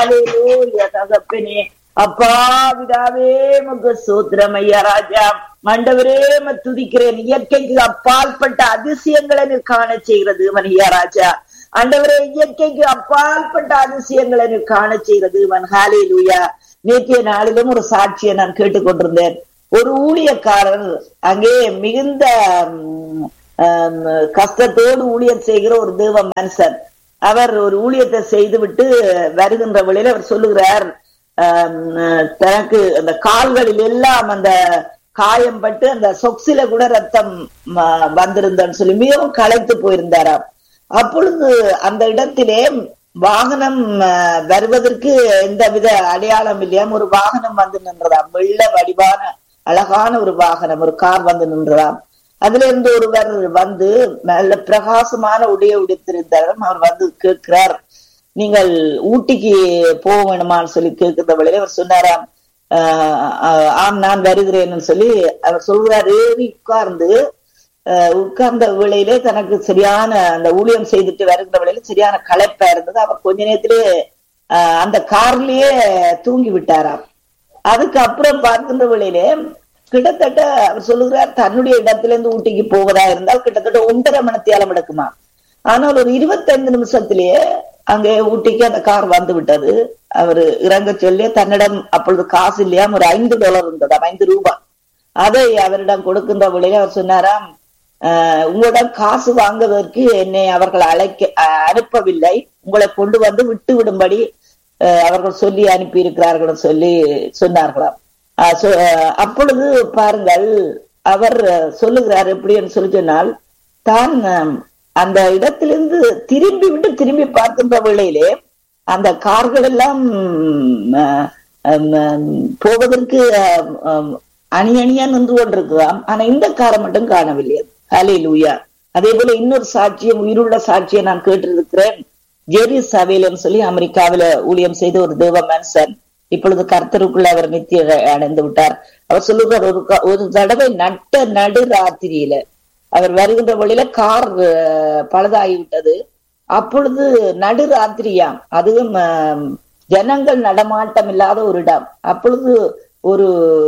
ஹalleluya தகப்பனே அப்பா பிதாவே உமக்கு சூத்திரம் ஐயா ராஜா மண்டவரே உம்மை துதிக்கிறேன் இயற்கைக்கு அப்பாற்பட்ட அதிசயங்களை நீர் காண செய்கிறது மனியா ராஜா ஆண்டவரே இயற்கைக்கு அப்பாற்பட்ட அதிசயங்களை நீர் காண செய்கிறது மன் ஹalleluya நேற்றைய நாளிலும் ஒரு சாட்சியை நான் கேட்டுக்கொண்டிருந்தேன் ஒரு ஊழியக்காரர் அங்கே மிகுந்த ம், ஆம், கஷ்டத்தோடு ஊழியர் செய்கிற ஒரு தேவ மனுஷன் அவர் ஒரு ஊழியத்தை செய்துவிட்டு வருகின்ற வழியில் அவர் சொல்லுகிறார் ஆம், தனக்கு அந்த கால்களில் எல்லாம் அந்த காயம் பட்டு அந்த சொக்சில கூட ரத்தம் ம, வந்திருந்தன்னு சொல்லி மிகவும் களைத்து போயிருந்தாராம் அப்பொழுது அந்த இடத்திலே வாகனம் அஹ், வருவதற்கு எந்தவித அடையாளம் இல்லையாம் ஒரு வாகனம் வந்து நின்றதாம் வெள்ள வடிவான அழகான ஒரு வாகனம் ஒரு கார் வந்து நின்றதாம் அதுல இருந்து ஒருவர் வந்து நல்ல பிரகாசமான உடைய உடுத்திருந்தார் அவர் வந்து கேட்கிறார் நீங்கள் ஊட்டிக்கு போக வேணுமான்னு சொல்லி கேட்கிற வழியில அவர் சொன்னாராம் ஆஹ் ஆஹ் ஆம் நான் வருகிறேன்னு சொல்லி அவர் சொல்கிறார் ஏறி உட்கார்ந்து ஆஹ் உட்கார்ந்த வேளையிலே தனக்கு சரியான அந்த ஊழியம் செய்துட்டு வருகிற வேளையில சரியான களைப்பா இருந்தது அவர் கொஞ்ச நேரத்திலே ஆஹ் அந்த கார்லயே தூங்கி விட்டாராம் அதுக்கு அப்புறம் பார்க்கின்ற வேளையிலே கிட்டத்தட்ட அவர் சொல்லுகிறார் தன்னுடைய இடத்திலிருந்து ஊட்டிக்கு போவதா இருந்தால் கிட்டத்தட்ட ஒன்றரை மணத்தியாலம் எடுக்குமா ஆனால் ஒரு இருபத்தைந்து நிமிஷத்திலேயே அங்கே ஊட்டிக்கு அந்த கார் வந்து விட்டது அவர் இறங்க சொல்லி தன்னிடம் அப்பொழுது காசு இல்லையாம் ஒரு ஐந்து டாலர் இருந்ததாம் ஐந்து ரூபாய் அதை அவரிடம் கொடுக்கின்ற வழியில அவர் சொன்னாராம் "ஆஹ், உங்களிடம் காசு வாங்குவதற்கு என்னை அவர்கள் அழைக்க அஹ், அனுப்பவில்லை உங்களை கொண்டு வந்து விட்டு விடும்படி அஹ், அவர்கள் சொல்லி அனுப்பி இருக்கிறார்கள் சொல்லி சொன்னார்களாம் அஹ், சொ- அஹ், அப்பொழுது பாருங்கள் அவர் சொல்லுகிறார் எப்படின்னு சொல்லி சொன்னால் தான் அஹ், அந்த இடத்திலிருந்து திரும்பி விட்டு திரும்பி பார்க்கின்ற வேளையிலே அந்த கார்கள் எல்லாம் உம், அஹ், உம், போவதற்கு அஹ், உம், அணி அணியா நின்று கொண்டிருக்கலாம் ஆனா இந்த காரை மட்டும் காணவில்லை ஹலே லூயா அதே போல இன்னொரு சாட்சியம் உயிருள்ள சாட்சியை நான் கேட்டிருக்கிறேன் ஜெரி சவேலன் சொல்லி அமெரிக்காவில ஊழியம் செய்த ஒரு தேவ மனுஷன் இப்பொழுது கர்த்தருக்குள்ள அவர் நித்திய அடைந்து விட்டார் அவர் சொல்லுகிறார் ஒரு க- ஒரு தடவை நட்ட நடு ராத்திரியில அவர் வருகின்ற வழியில கார் அஹ், பழுதாகி விட்டது அப்பொழுது நடு ராத்திரியாம் அதுவும் அஹ், ஜனங்கள் நடமாட்டம் இல்லாத ஒரு இடம் அப்பொழுது ஒரு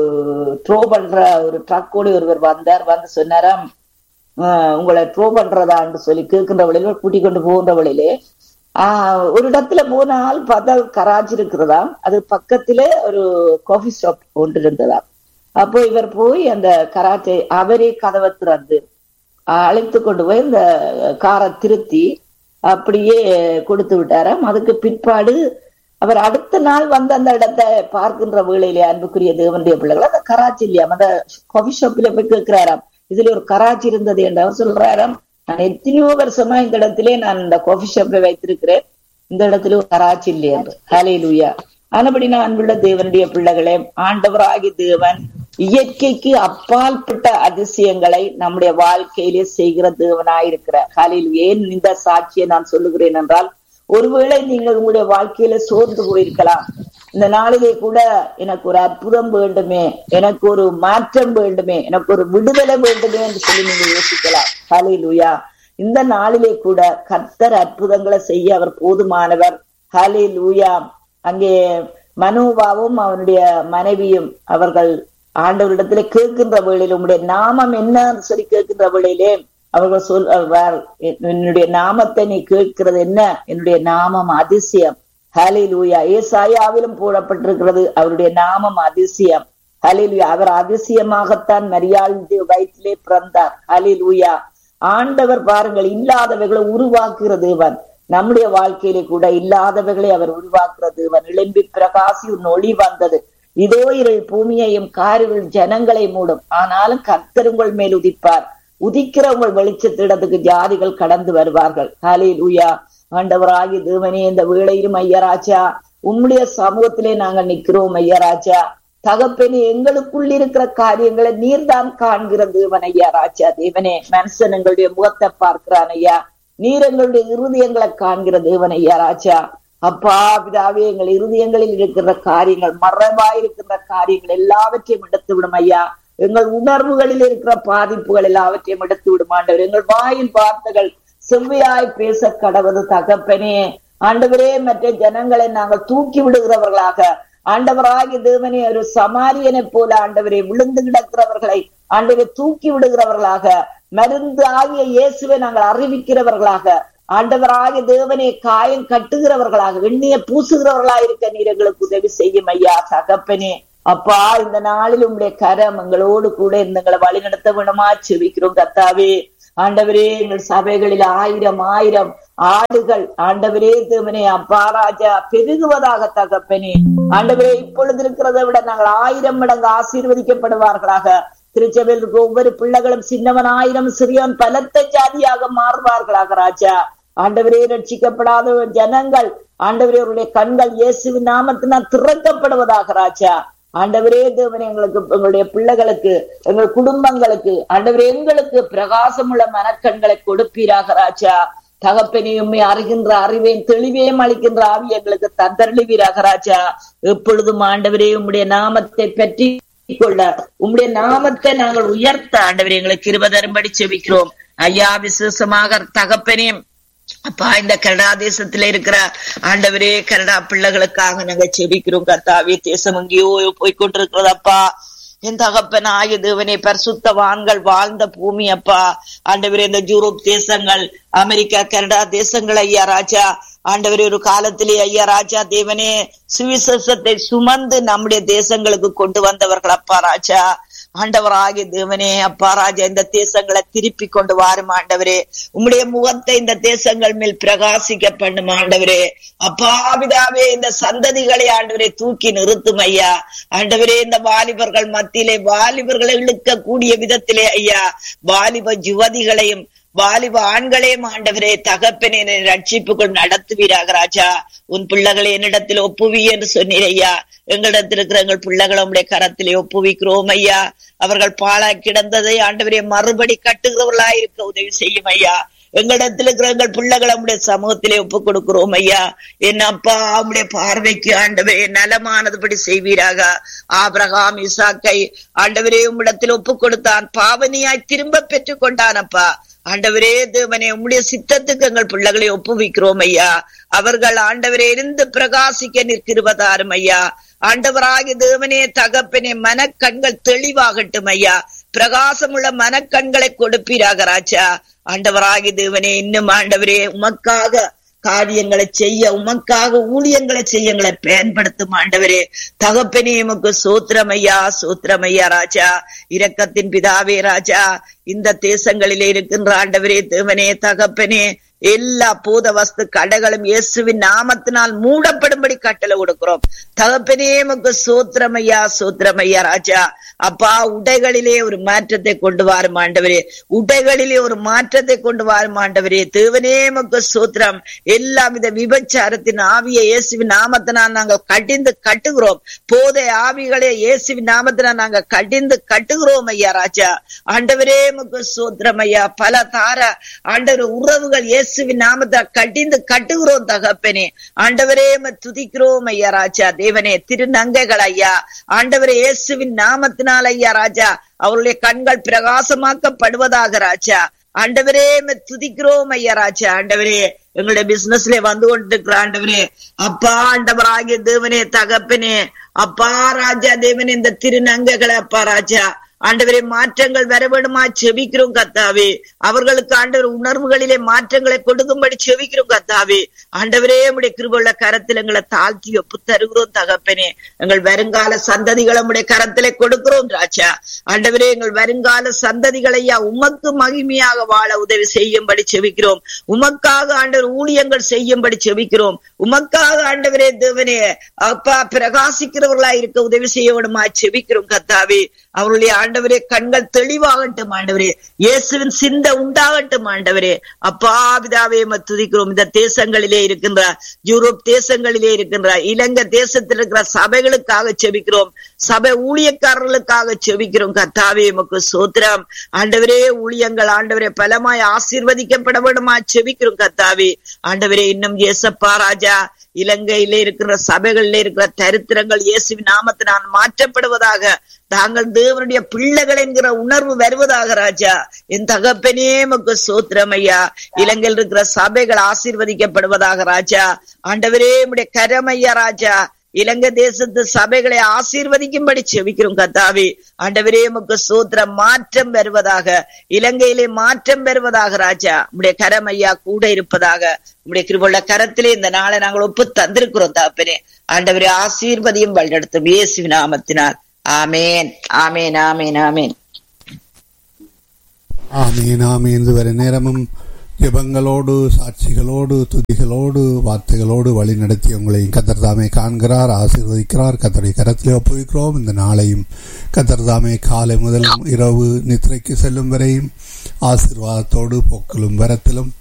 ட்ரோ பண்ற ஒரு ட்ரக்கோடு ஒருவர் வந்தார் வந்து சொன்னாராம் ஆஹ் உங்களை ட்ரோ பண்றதான்னு சொல்லி கேட்கின்ற வழியில கூட்டிக் கொண்டு போகின்ற வழியிலே ஆஹ் ஒரு இடத்துல போனால் பார்த்தா கராச்சி இருக்கிறதாம் அது பக்கத்துல ஒரு காஃபி ஷாப் ஒன்று இருந்ததாம் அப்போ இவர் போய் அந்த கராச்சை அவரே கதவை திறந்து அழைத்து கொண்டு போய் இந்த காரை திருத்தி அப்படியே கொடுத்து விட்டாராம் அதுக்கு பிற்பாடு அவர் அடுத்த நாள் வந்து அந்த இடத்தை பார்க்கின்ற வேளையிலே அன்புக்குரிய தேவனுடைய பிள்ளைகள் அந்த கராச்சி இல்லையாம் அந்த காஃபி ஷாப்ல போய் கேட்கிறாராம் இதுல ஒரு கராச்சி இருந்தது என்று அவர் சொல்றாராம் நான் எத்தனையோ வருஷமா இந்த இடத்திலே நான் இந்த காஃபி ஷாப்பை வைத்திருக்கிறேன் இந்த இடத்துல ஒரு கராச்சி இல்லை என்று ஹலே லூயா ஆனபடி நான் அன்புள்ள தேவனுடைய பிள்ளைகளே ஆண்டவராகி தேவன் இயற்கைக்கு அப்பாற்பட்ட அதிசயங்களை நம்முடைய வாழ்க்கையிலே செய்கிற தேவனாயிருக்கிறார் ஹலில் ஏன் இந்த சாட்சியை நான் சொல்லுகிறேன் என்றால் ஒருவேளை நீங்கள் உங்களுடைய வாழ்க்கையில சோர்ந்து போயிருக்கலாம் இந்த நாளிலே கூட எனக்கு ஒரு அற்புதம் வேண்டுமே எனக்கு ஒரு மாற்றம் வேண்டுமே எனக்கு ஒரு விடுதலை வேண்டுமே என்று சொல்லி நீங்க யோசிக்கலாம் ஹலே லூயா இந்த நாளிலே கூட கர்த்தர் அற்புதங்களை செய்ய அவர் போதுமானவர் ஹலே லூயா அங்கே மனோபாவும் அவனுடைய மனைவியும் அவர்கள் ஆண்டவரிடத்துல கேட்கின்ற வேளையில உங்களுடைய நாமம் என்னன்னு சொல்லி கேட்கின்ற வேளையிலே அவர்கள் சொல் அவர், என்னுடைய நாமத்தை நீ கேட்கிறது என்ன என்னுடைய நாமம் அதிசயம் ஹலே லூயா ஏசாயாவிலும் போடப்பட்டிருக்கிறது அவருடைய நாமம் அதிசயம் ஹலிலுயா அவர் அதிசயமாகத்தான் மரியாள் வயிற்றிலே பிறந்தார் ஹலிலுயா ஆண்டவர் பாருங்கள் இல்லாதவைகளை உருவாக்குகிற தேவன் நம்முடைய வாழ்க்கையிலே கூட இல்லாதவைகளை அவர் உருவாக்குற தேவன் இளம்பி பிரகாசி உன் ஒளி வந்தது இதோ இருள் பூமியையும் காரிருள் ஜனங்களை மூடும் ஆனாலும் கர்த்தர் உங்கள் மேல் உதிப்பார் உதிக்கிற உங்கள் வெளிச்சத்திடத்துக்கு ஜாதிகள் கடந்து வருவார்கள் ஹலிலுயா ஆண்டவராகி தேவனே இந்த வேளையிலும் ஐயராஜா உம்முடைய சமூகத்திலே நாங்கள் நிற்கிறோம் ஐயராஜா தகப்பனே எங்களுக்குள் இருக்கிற காரியங்களை நீர்தான் காண்கிற தேவன் ஐயா ராஜா தேவனே மனுஷன் எங்களுடைய முகத்தை பார்க்கிறான் ஐயா நீர் எங்களுடைய இருதயங்களை காண்கிற தேவன் ஐயா ராஜா அப்பா பிதாவே எங்கள் இருதயங்களில் இருக்கிற காரியங்கள் மறைவாய் இருக்கிற காரியங்கள் எல்லாவற்றையும் எடுத்து விடும் ஐயா எங்கள் உணர்வுகளில் இருக்கிற பாதிப்புகள் எல்லாவற்றையும் எடுத்து விடும் ஆண்டவர் எங்கள் வாயின் வார்த்தைகள் செவ்வையாய் பேச கடவுது தகப்பனே ஆண்டவரே மற்ற ஜனங்களை நாங்கள் தூக்கி விடுகிறவர்களாக ஆண்டவராகி தேவனே ஒரு சமாரியனை போல ஆண்டவரை விழுந்து கிடக்கிறவர்களை ஆண்டவரை தூக்கி விடுகிறவர்களாக மருந்து ஆகிய இயேசுவை நாங்கள் அறிவிக்கிறவர்களாக ஆண்டவராகிய தேவனை காயம் கட்டுகிறவர்களாக வெண்ணிய பூசுகிறவர்களாக இருக்க நீர் எங்களுக்கு உதவி செய்யும் ஐயா தகப்பனே அப்பா இந்த நாளில் உங்களுடைய கரம் எங்களோடு கூட இருந்து எங்களை வழி நடத்த வேணுமா செவிக்கிறோம் கத்தாவே ஆண்டவரே எங்கள் சபைகளில் ஆயிரம் ஆயிரம் ஆடுகள் ஆண்டவரே தேவனே அப்பா ராஜா பெருகுவதாக தகப்பனே ஆண்டவரே இப்பொழுது இருக்கிறதை விட நாங்கள் ஆயிரம் மடங்கு ஆசீர்வதிக்கப்படுவார்களாக திருச்சபையில் இருக்க ஒவ்வொரு பிள்ளைகளும் சின்னவன் ஆயிரம் சிறியவன் பலத்த ஜாதியாக மாறுவார்களாக ராஜா ஆண்டவரே ரட்சிக்கப்படாத ஜனங்கள் ஆண்டவரே அவருடைய கண்கள் இயேசுவின் நாமத்தினால் திறக்கப்படுவதாக ராஜா ஆண்டவரே தேவன் எங்களுக்கு எங்களுடைய பிள்ளைகளுக்கு எங்கள் குடும்பங்களுக்கு ஆண்டவரே எங்களுக்கு பிரகாசமுள்ள மனக்கண்களை கொடுப்பீராக ராஜா தகப்பனையும் அறிகின்ற அறிவையும் தெளிவையும் அளிக்கின்ற ஆவி எங்களுக்கு தந்தருளிவீராக ராஜா எப்பொழுதும் ஆண்டவரே உம்முடைய நாமத்தை பற்றி கொள்ள உம்முடைய நாமத்தை நாங்கள் உயர்த்த ஆண்டவரே எங்களுக்கு இருபதரும்படி செவிக்கிறோம் ஐயா விசேஷமாக தகப்பனே அப்பா இந்த கனடா தேசத்துல இருக்கிற ஆண்டவரே கனடா பிள்ளைகளுக்காக நாங்க செபிக்கிறோம் கர்த்தாவே தேசம் எங்கேயோ போய் கொண்டிருக்கிறதப்பா என் தகப்பன் ஆகிய தேவனே பரிசுத்தவான்கள் வாழ்ந்த பூமி அப்பா ஆண்டவரே இந்த யூரோப் தேசங்கள் அமெரிக்கா கனடா தேசங்கள் ஐயா ராஜா ஆண்டவரே ஒரு காலத்திலே ஐயா ராஜா தேவனே சுவிசேஷத்தை சுமந்து நம்முடைய தேசங்களுக்கு கொண்டு வந்தவர்கள் அப்பா ராஜா ஆண்டவராகிய தேவனே அப்பா ராஜா இந்த தேசங்களை திருப்பி கொண்டு வாரும் ஆண்டவரே உம்முடைய முகத்தை இந்த தேசங்கள் மேல் பிரகாசிக்க பண்ணும் ஆண்டவரே அப்பா பிதாவே இந்த சந்ததிகளை ஆண்டவரே தூக்கி நிறுத்தும் ஐயா ஆண்டவரே இந்த வாலிபர்கள் மத்தியிலே வாலிபர்களை இழுக்கக்கூடிய விதத்திலே ஐயா வாலிப யுவதிகளையும் வாலிப ஆண்களையும் ஆண்டவரே தகப்பனே ரட்சிப்புக்குள் நடத்துவீராக ராஜா உன் பிள்ளைகளை என்னிடத்தில் ஒப்புவி என்று சொன்னீர் ஐயா எங்களிடத்தில் இருக்கிற எங்கள் பிள்ளைகளை உடைய கரத்திலே ஒப்புவிக்கிறோம் ஐயா அவர்கள் பாழா கிடந்ததை ஆண்டவரே மறுபடி கட்டுகிறவர்களா இருக்க உதவி செய்யும் ஐயா எங்களிடத்தில் இருக்கிற எங்கள் பிள்ளைகளை உடைய சமூகத்திலே ஒப்பு கொடுக்கிறோம் ஐயா என் அப்பா அவருடைய பார்வைக்கு ஆண்டவரே நலமானதுபடி செய்வீராக ஆபிரகாம் இசாக்கை ஆண்டவரே உம்மிடத்தில் ஒப்பு கொடுத்தான் பாவனியாய் திரும்ப பெற்றுக் கொண்டானப்பா ஆண்டவரே தேவனே உம்முடைய சித்தத்துக்கு எங்கள் பிள்ளைகளை ஒப்புவிக்கிறோம் ஐயா அவர்கள் ஆண்டவரே இருந்து பிரகாசிக்க நிற்கிறவதாரும் ஐயா ஆண்டவராகி தேவனே தகப்பனே மனக்கண்கள் தெளிவாகட்டும் ஐயா பிரகாசமுள்ள மனக்கண்களை கொடுப்பீராக ராஜா ஆண்டவராகி தேவனே இன்னும் ஆண்டவரே உமக்காக காரியங்களை செய்ய உமக்காக ஊழியங்களை செய்ய எங்களை பயன்படுத்தும் ஆண்டவரே தகப்பனே உமக்கு சூத்திரமையா சூத்திரமையா ராஜா இரக்கத்தின் பிதாவே ராஜா இந்த தேசங்களிலே இருக்கின்ற ஆண்டவரே தேவனே தகப்பனே எல்லா பூத வஸ்து கடைகளும் இயேசுவின் நாமத்தினால் மூடப்படும்படி கட்டளை கொடுக்கிறோம் தகப்பனே உமக்கு சூத்திரமையா சூத்திரமையா ராஜா அப்பா உடைகளிலே ஒரு மாற்றத்தை கொண்டு வாரும் ஆண்டவரே உடைகளிலே ஒரு மாற்றத்தை கொண்டு வாரும் ஆண்டவரே தேவனே உமக்கு சூத்திரம் எல்லா வித விபச்சாரத்தின் ஆவியை இயேசுவின் நாமத்தினால் நாங்கள் கடிந்து கட்டுகிறோம் போதை ஆவிகளை இயேசுவின் நாமத்தினால் நாங்கள் கடிந்து கட்டுகிறோம் ஐயா ராஜா ஆண்டவரே உமக்கு சூத்திரம் ஐயா பல தார ஆண்டவர் உறவுகள் இயேசுவின் நாமத்தை கடிந்து கட்டுகிறோம் தகப்பனே ஆண்டவரே துதிக்கிறோம் ஐயா ராஜா தேவனே திருநங்கைகள் ஐயா ஆண்டவரே இயேசுவின் நாமத்தினால் ஐயா ராஜா அவருடைய கண்கள் பிரகாசமாக்கப்படுவதாக ராஜா ஆண்டவரே துதிக்கிறோம் ஐயா ராஜா ஆண்டவரே எங்களுடைய பிசினஸ்ல வந்து கொண்டிருக்கிற ஆண்டவரே அப்பா ஆண்டவராகிய தேவனே தகப்பனே அப்பா ராஜா தேவனே இந்த திருநங்கைகளை அப்பா ராஜா ஆண்டவரே மாற்றங்கள் வர வேணுமா செபிக்கிறோம் கத்தாவே அவர்களுக்கு ஆண்டவர் உணர்வுகளிலே மாற்றங்களை கொடுக்கும்படி செபிக்கிறோம் கத்தாவே ஆண்டவரே உடைய கிருபுள்ள கரத்தில் எங்களை தாழ்த்தி ஒப்பு தருகிறோம் தகப்பனே எங்கள் வருங்கால சந்ததிகளை உடைய கரத்திலே கொடுக்கிறோம் ராஜா ஆண்டவரே எங்கள் வருங்கால சந்ததிகளையா உமக்கு மகிமையாக வாழ உதவி செய்யும்படி செபிக்கிறோம் உமக்காக ஆண்டவர் ஊழியங்கள் செய்யும்படி செபிக்கிறோம் உமக்காக ஆண்டவரே தேவனே அப்பா பிரகாசிக்கிறவர்களா இருக்க உதவி செய்ய வேணுமா செபிக்கிறோம் கத்தாவே அவருடைய ஆண்டவரே கண்கள் தெளிவாகட்டும் ஆண்டவரே இயேசுவின் சிந்த உண்டாகட்டும் ஆண்டவரே அப்பா பிதாவே துதிக்கிறோம் இந்த தேசங்களிலே இருக்கின்ற யூரோப் தேசங்களிலே இருக்கின்ற இலங்கை தேசத்தில் இருக்கிற சபைகளுக்காக செபிக்கிறோம் சபை ஊழியக்காரர்களுக்காக செபிக்கிறோம் கத்தாவே எமக்கு சோத்திரம் ஆண்டவரே ஊழியங்கள் ஆண்டவரே பலமாய் ஆசீர்வதிக்கப்பட வேண்டுமா செபிக்கிறோம் கத்தாவே ஆண்டவரே இன்னும் ஏசப்பா ராஜா இலங்கையில இருக்கிற சபைகளில் இருக்கிற தரித்திரங்கள் இயேசுவின் நாமத்தினால் மாற்றப்படுவதாக தாங்கள் தேவனுடைய பிள்ளைகள் என்கிற உணர்வு வருவதாக ராஜா என் தகப்பனே மக்கு சோத்திரம் ஐயா இலங்கையில் இருக்கிற சபைகள் ஆசீர்வதிக்கப்படுவதாக ராஜா ஆண்டவரே உடைய கரமையா ராஜா இலங்கை தேசத்து சபைகளை ஆசீர்வதிக்கும்படி செவிக்கிறோம் கத்தாவி ஆண்டவரே உமக்கு சூத்திர மாற்றம் வருவதாக இலங்கையிலே மாற்றம் வருவதாக ராஜா உடைய கரம் ஐயா கூட இருப்பதாக உடைய கிருபுள்ள கரத்திலே இந்த நாளை நாங்கள் ஒப்பு தந்திருக்கிறோம் தாப்பனே ஆண்டவரே ஆசீர்வதியும் வழிநடத்தும் இயேசு நாமத்தினால் ஆமேன் ஆமேன் ஆமேன் ஆமேன் ஆமீன் ஆமீன் இதுவரை நேரமும் ஜெபங்களோடு சாட்சிகளோடு துதிகளோடு வார்த்தைகளோடு வழி நடத்தி உங்களையும் கத்தர் தாமே காண்கிறார் ஆசீர்வதிக்கிறார் கத்தருடைய கரத்திலே ஒப்புவிக்கிறோம் இந்த நாளையும் கத்தர் தாமே காலை முதல் இரவு நித்திரைக்கு செல்லும் வரையும் ஆசீர்வாதத்தோடு பொக்களும் வரத்திலும்